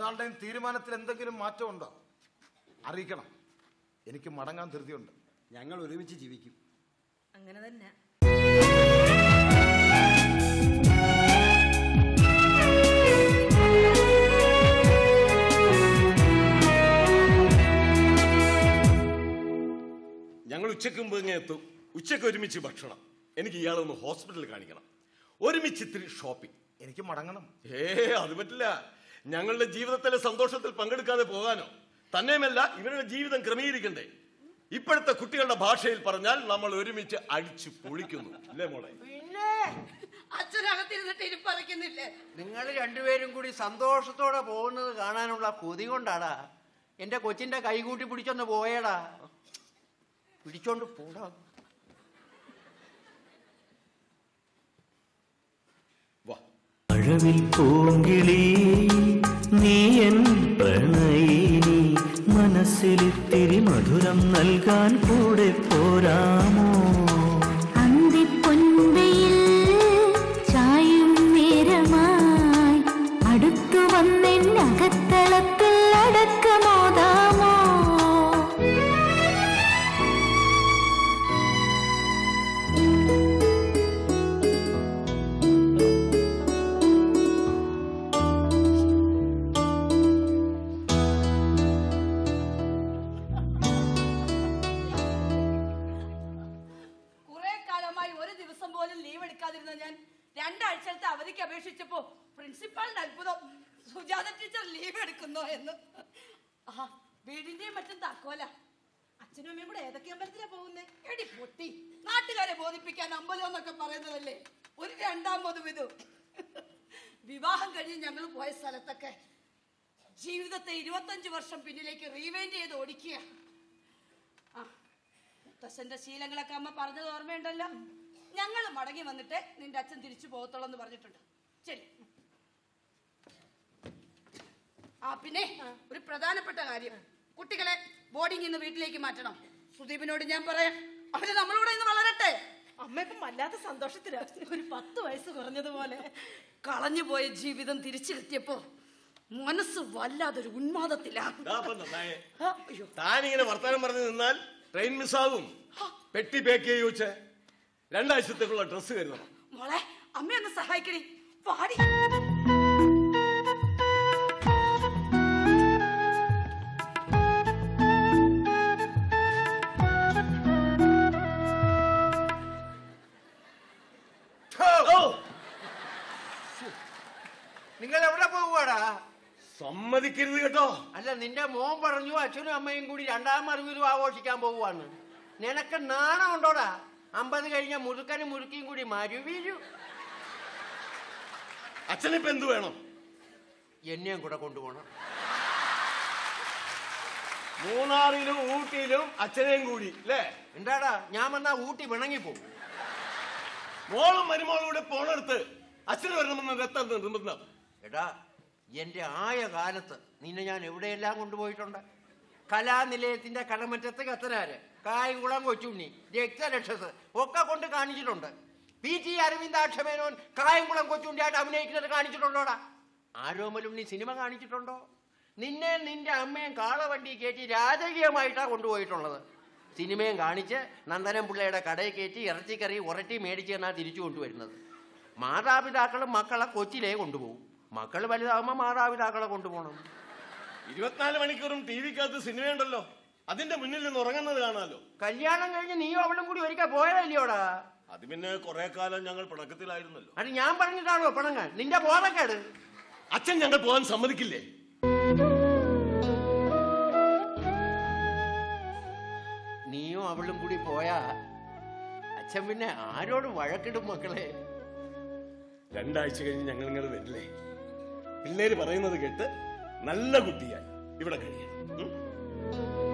രണ്ടാളുടെയും തീരുമാനത്തിൽ എന്തെങ്കിലും മാറ്റമുണ്ടോ അറിയിക്കണം എനിക്ക് മടങ്ങാൻ ധൃതിയുണ്ട് ഞങ്ങൾ ഒരുമിച്ച് ജീവിക്കും അങ്ങനെ തന്നെ ഞങ്ങൾ ഉച്ചയ്ക്ക് മുമ്പ് ഇങ്ങനെ എത്തും ഉച്ചയ്ക്ക് ഒരുമിച്ച് ഭക്ഷണം എനിക്ക് ഇയാളൊന്ന് ഹോസ്പിറ്റലിൽ കാണിക്കണം ഒരുമിച്ച് ഇത്തിരി ഷോപ്പിംഗ് എനിക്ക് മടങ്ങണം ഏ അത് പറ്റില്ല ഞങ്ങളുടെ ജീവിതത്തിലെ സന്തോഷത്തിൽ പങ്കെടുക്കാതെ പോകാനോ തന്നെയുമല്ല ഇവരുടെ ജീവിതം ക്രമീകരിക്കണ്ടേ ഇപ്പോഴത്തെ കുട്ടികളുടെ ഭാഷയിൽ പറഞ്ഞാൽ നമ്മൾ ഒരുമിച്ച് അടിച്ചു പൊളിക്കുന്നു അല്ലേ മോളെ പിന്നെ അച്ഛനകത്തിരുന്നിട്ട് ഇരിപ്പറയ്ക്കുന്നില്ലേ നിങ്ങൾ രണ്ടുപേരും കൂടി സന്തോഷത്തോടെ പോകുന്നത് കാണാനുള്ള കൊതി കൊണ്ടാടാ എന്റെ കൊച്ചിന്റെ കൈകൂട്ടി പിടിച്ചൊന്ന് പോയേടാ പിടിച്ചോണ്ട് പോടാ വാ മഴവിൽ പൂങ്കിളി നീ എൻ പ്രണയിനി മനസ്സിലിത്തിരി മധുരം നൽകാൻ കൂടെ പോരാമോ അന്തിപ്പൊൻവെയിൽ ചായും നേരമായി അടുത്തു വന്നെന്നകത്തളത്തിൽ അടക്കമോതാമോ കുറെ കാലമായി ഒരു ദിവസം പോലും ലീവ് എടുക്കാതിരുന്ന ഞാൻ രണ്ടാഴ്ചത്തെ അവധിക്ക് അപേക്ഷിച്ചപ്പോ പ്രിൻസിപ്പാളിന്റെ അത്ഭുതം സുജാത ടീച്ചർ ലീവ് എടുക്കുന്നോ എന്ന് ആ വീടിന്റെയും മറ്റും താക്കോല അച്ഛനും അമ്മയും കൂടെ ഏതൊക്കെ അമ്പലത്തിലാ പോകുന്നേ എടി പൊട്ടി നാട്ടുകാരെ ബോധിപ്പിക്കാൻ അമ്പലം എന്നൊക്കെ പറയുന്നതല്ലേ ഒരു രണ്ടാം പൊതുവിധു വിവാഹം കഴിഞ്ഞ് ഞങ്ങൾ പോയ സ്ഥലത്തൊക്കെ ജീവിതത്തെ ഇരുപത്തഞ്ച് വർഷം പിന്നിലേക്ക് റീവൈൻഡ് ചെയ്ത് ഓടിക്കുക ആ മുത്തശ്ശന്റെ ശീലങ്ങളൊക്കെ അമ്മ പറഞ്ഞത് ഓർമ്മയുണ്ടല്ലോ ഞങ്ങൾ മടങ്ങി വന്നിട്ട് നിന്റെ അച്ഛൻ തിരിച്ചു പോകത്തുള്ളൂ എന്ന് പറഞ്ഞിട്ടുണ്ട് ശരി ആ പിന്നെ ഒരു പ്രധാനപ്പെട്ട കാര്യം കുട്ടികളെ ബോർഡിംഗ് ഇന്ന് വീട്ടിലേക്ക് മാറ്റണം സുദീപിനോട് ഞാൻ പറയാം അവര് നമ്മളൂടെ ഇന്ന് വളരട്ടെ അമ്മ ഇപ്പം വല്ലാത്ത സന്തോഷത്തിലാ ഒരു പത്ത് വയസ്സ് കുറഞ്ഞതുപോലെ കളഞ്ഞുപോയ ജീവിതം തിരിച്ചു കിട്ടിയപ്പോ മനസ്സ് വല്ലാതൊരു ഉന്മാദത്തിലാ ദാ ഇപ്പൊ നന്നായേ. ആ, അയ്യോ താനിങ്ങനെ വർത്തമാനം പറഞ്ഞു നിന്നാൽ ട്രെയിൻ മിസ്സാകും പെട്ടി പാക്ക് ചെയ്യൂ വെച്ച് രണ്ടാഴ്ചത്തേക്കുള്ള ഡ്രസ്സ് കരുതണം മോളെ അമ്മയൊന്ന് സഹായിക്കണേ പാടി ഓ, നിങ്ങൾ എവിടെ പോകുവാടാ സമ്മതിക്കരുത് കേട്ടോ അല്ല നിന്റെ മോൻ പറഞ്ഞു അച്ഛനും അമ്മയും കൂടി രണ്ടാം അറിവിലും ആഘോഷിക്കാൻ പോവുകയാണ് നിനക്ക് നാണം ഉണ്ടോടാ അമ്പത് കഴിഞ്ഞ മുറുക്കനും മുറുക്കിയും കൂടി മരുവീരു അച്ഛനിപ്പോ എന്ത് വേണം എന്നെയും കൂടെ കൊണ്ടുപോകണം മൂന്നാറിലും ഊട്ടിയിലും അച്ഛനെയും കൂടി അല്ലേ എന്താടാ ഞാൻ വന്നാ ഊട്ടി വിണങ്ങി പോകും മോളും മരുമോളും കൂടെ പോണെടുത്ത് അച്ഛന് വരണമെന്ന് രക്തം നിർബന്ധം എടാ എന്റെ ആയ കാലത്ത് നിന്നെ ഞാൻ എവിടെയെല്ലാം കൊണ്ടുപോയിട്ടുണ്ട് കലാനിലയത്തിന്റെ കടമറ്റത്ത് കത്തനാര് കായംകുളം കൊച്ചുണ്ണി രക്തരക്ഷസ് ഒക്കെ കൊണ്ട് കാണിച്ചിട്ടുണ്ട് പി ടി അരവിന്ദാക്ഷമേനോൻ കായംകുളം കൊച്ചുണ്ണിയായിട്ട് അഭിനയിക്കുന്നത് കാണിച്ചിട്ടുണ്ടോടാ ആരോമലും നീ സിനിമ കാണിച്ചിട്ടുണ്ടോ നിന്നെ നിന്റെ അമ്മയും കാളവണ്ടി കയറ്റി രാജകീയമായിട്ടാ കൊണ്ടുപോയിട്ടുള്ളത് സിനിമയും കാണിച്ച് നന്ദനം പിള്ളയുടെ കടയിൽ കയറ്റി ഇറച്ചിക്കറി ഉരട്ടി മേടിച്ച് എന്നാ തിരിച്ചു കൊണ്ടുവരുന്നത് മാതാപിതാക്കളും മക്കളെ കൊച്ചിലേ കൊണ്ടുപോകും മക്കൾ വലുതാകുമ്പോൾ മാതാപിതാക്കളെ കൊണ്ടുപോകണം ഇരുപത്തിനാല് മണിക്കൂറും ടി വിക്കകത്ത് സിനിമയുണ്ടല്ലോ അതിന്റെ മുന്നിൽ നിന്ന് ഉറങ്ങുന്നത് കാണാലോ കല്യാണം കഴിഞ്ഞ് നീയും അവളും കൂടി ഒരിക്കൽ പോയതല്ലയോടാ അത് പിന്നെ കുറെ കാലം ഞങ്ങൾ പിണക്കത്തിലായിരുന്നല്ലോ അത് ഞാൻ പറഞ്ഞിട്ടാണോ പിണങ്ങാൻ നിന്റെ ബോധക്കേട് അച്ഛൻ ഞങ്ങൾ പോകാൻ സമ്മതിക്കില്ലേ നീയും അവളും കൂടി പോയാ അച്ഛൻ പിന്നെ ആരോട് വഴക്കിടും മക്കളെ രണ്ടാഴ്ച കഴിഞ്ഞ് ഞങ്ങൾ ഇങ്ങോട്ട് വരില്ലേ പിള്ളേര് പറയുന്നത് കേട്ട് നല്ല കുട്ടിയായി ഇവിടെ കഴിയാം ഉം?